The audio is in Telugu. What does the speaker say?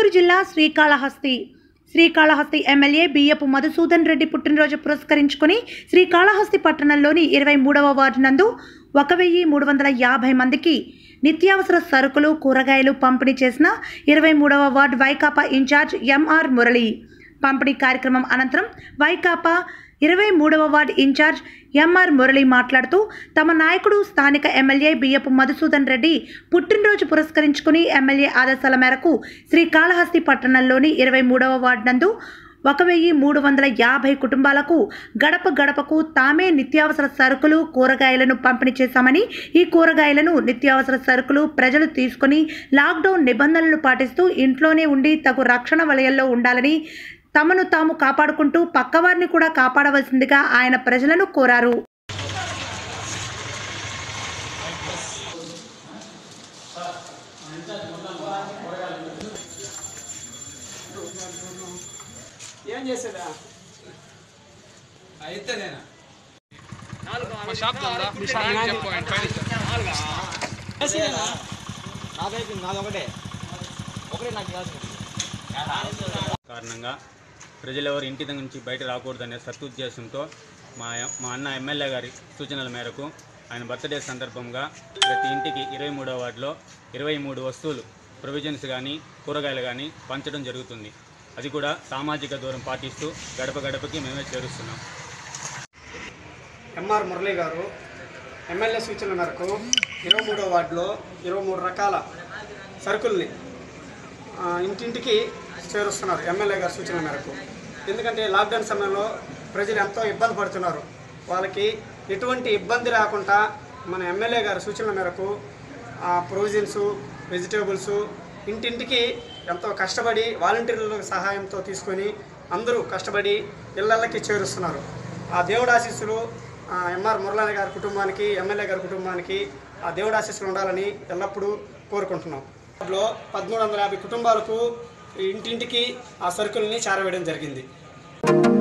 గుంటూరు జిల్లా శ్రీకాళహస్తి శ్రీకాళహస్తి ఎమ్మెల్యే బియ్యపు మధుసూదన్ రెడ్డి పుట్టినరోజు పురస్కరించుకుని శ్రీకాళహస్తి పట్టణంలోని ఇరవై మూడవ వార్డు నందు ఒక వెయ్యి మూడు వందల యాభై మందికి నిత్యావసర సరుకులు కూరగాయలు పంపిణీ చేసిన ఇరవై మూడవ వార్డు వైకాపా ఇన్ఛార్జ్ ఎంఆర్ మురళి పంపిణీ కార్యక్రమం అనంతరం వైకాపా ఇరవై మూడవ వార్డు ఇన్ఛార్జ్ ఎంఆర్ మురళి మాట్లాడుతూ తమ నాయకుడు స్థానిక ఎమ్మెల్యే బియ్యపు మధుసూదన్ రెడ్డి పుట్టినరోజు పురస్కరించుకుని ఎమ్మెల్యే ఆదేశాల మేరకు శ్రీకాళహస్తి పట్టణంలోని ఇరవై మూడవ వార్డు నందు ఒక వెయ్యి మూడు వందల యాభై కుటుంబాలకు గడప గడపకు తామే నిత్యావసర సరుకులు కూరగాయలను పంపిణీ చేశామని ఈ కూరగాయలను నిత్యావసర సరుకులు ప్రజలు తీసుకుని లాక్డౌన్ నిబంధనలు పాటిస్తూ ఇంట్లోనే ఉండి తగు రక్షణ వలయంలో ఉండాలని తమను తాము కాపాడుకుంటూ పక్కవారిని కూడా కాపాడవలసిందిగా ఆయన ప్రజలను కోరారు ఏం చేసేదా అయితే నేను మా షాప్ ఉందా మీ షాప్ చెప్పు ఆయన పైన ఇచ్చారు. నాదైతే నాదొకటే ఒకటే నాకు కావాల్సింది కారణంగా ప్రజలెవరు ఇంటి దగ్గర నుంచి బయట రాకూడదనే సత్తుద్దేశంతో మా మా అన్న ఎమ్మెల్యే గారి సూచనల మేరకు ఆయన బర్త్డే సందర్భంగా ప్రతి ఇంటికి ఇరవై మూడవ వార్డులో ఇరవై మూడు వస్తువులు ప్రొవిజన్స్ కానీ కూరగాయలు కానీ పంచడం జరుగుతుంది అది కూడా సామాజిక దూరం పాటిస్తూ గడప గడపకి మేమే చేరుస్తున్నాం ఎంఆర్ మురళి గారు ఎమ్మెల్యే సూచనల మేరకు ఇరవై మూడో వార్డులో ఇరవై మూడు రకాల సరుకుల్ని ఆ, ఇంటింటికి చేరుస్తున్నారు ఎమ్మెల్యే గారి సూచనల మేరకు ఎందుకంటే లాక్డౌన్ సమయంలో ప్రజలు ఎంతో ఇబ్బంది పడుతున్నారు వాళ్ళకి ఎటువంటి ఇబ్బంది రాకుండా మన ఎమ్మెల్యే గారి సూచనల మేరకు ప్రొవిజన్స్ వెజిటేబుల్స్ ఇంటింటికి ఎంతో కష్టపడి వాలంటీర్ల సహాయంతో తీసుకొని అందరూ కష్టపడి ఇళ్ళకి చేరుస్తున్నారు ఆ దేవుడు ఆశీస్సులు ఆ, ఎంఆర్ మురళి గారి కుటుంబానికి ఎమ్మెల్యే గారి కుటుంబానికి ఆ దేవుడు ఆశీస్సులు ఉండాలని ఎల్లప్పుడూ కోరుకుంటున్నాం లో పదమూడు వందల యాభై కుటుంబాలకు ఇంటింటికి ఆ సరుకుల్ని చేరవేయడం జరిగింది